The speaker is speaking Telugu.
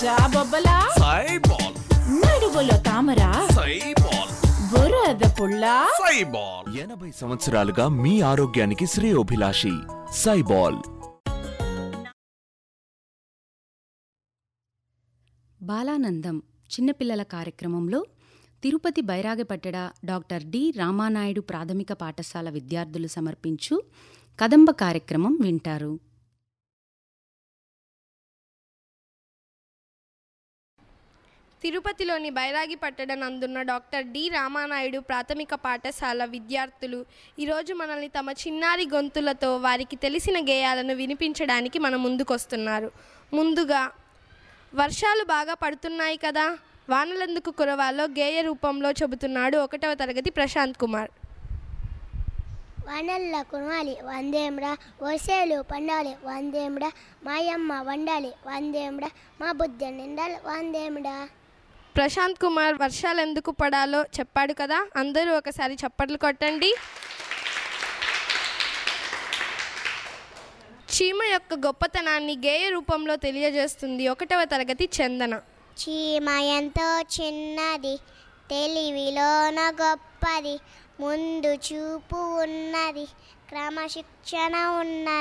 జాబొబ్బలా సైబాల్ నడువులో తామర సైబాల్ బురద పుల్ల సైబాల్ ఎనభై సంవత్సరాలుగా మీ ఆరోగ్యానికి శ్రేయోభిలాషి సైబాల్ బాలానందం చిన్నపిల్లల కార్యక్రమంలో తిరుపతి బైరాగపట్టడ డాక్టర్ డి రామానాయుడు ప్రాథమిక పాఠశాల విద్యార్థులు సమర్పించు కదంబ కార్యక్రమం వింటారు తిరుపతిలోని బైరాగి పట్టణ నందున్న డాక్టర్ డి రామానాయుడు ప్రాథమిక పాఠశాల విద్యార్థులు ఈరోజు మనల్ని తమ చిన్నారి గొంతులతో వారికి తెలిసిన గేయాలను వినిపించడానికి మన ముందుకొస్తున్నారు ముందుగా వర్షాలు బాగా పడుతున్నాయి కదా వానలెందుకు కురవాలో గేయ రూపంలో చెబుతున్నాడు ఒకటవ తరగతి ప్రశాంత్ కుమార్ వానల్ల కురవాలి వందేమ్రా వర్షాలు పండాలి వందేమ్రా మాయమ్మ వండాలి వందేమ్రా మా బుద్ధ నిండాలి వందేమ్రా ప్రశాంత్ కుమార్ వర్షాలు ఎందుకు పడాలో చెప్పాడు కదా అందరూ ఒకసారి చప్పట్లు కొట్టండి చీమ యొక్క గొప్పతనాన్ని గేయ రూపంలో తెలియజేస్తుంది ఒకటవ తరగతి చందన చీమ ఎంతో చిన్నది తెలివిలోన గొప్పది ముందు చూపు ఉన్నది క్రమశిక్షణ ఉన్నది